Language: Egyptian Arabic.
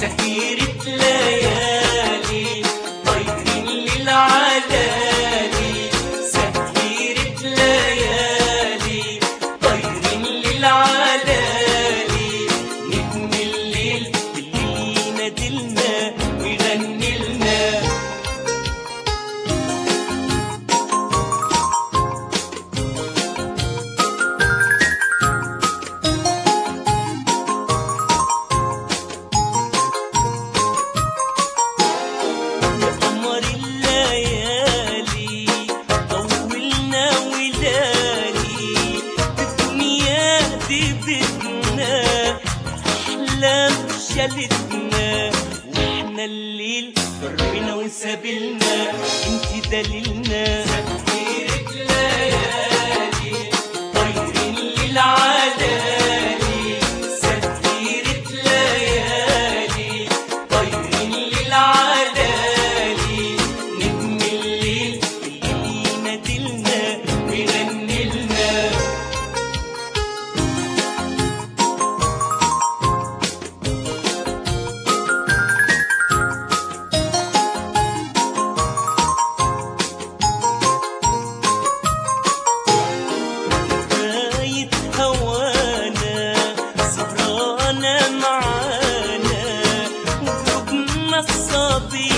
سهيرة ليالي طيرين للعلالي سهيرة ليالي طيرين للعلالي نجم الليل اللي ينادلنا ويغني لنا قمر الليالي طولنا ولالي الدنيا دي بدنا أحلام شالتنا واحنا الليل فرنا وسابلنا انت دليلنا سهيرة ليالي طيرين للعلالي سهيرة ليالي طيرين للعلالي نجم الليل اللي ينادلنا ويغني لنا غاية هوانا سهرانة معانا وقلوبنا الصبي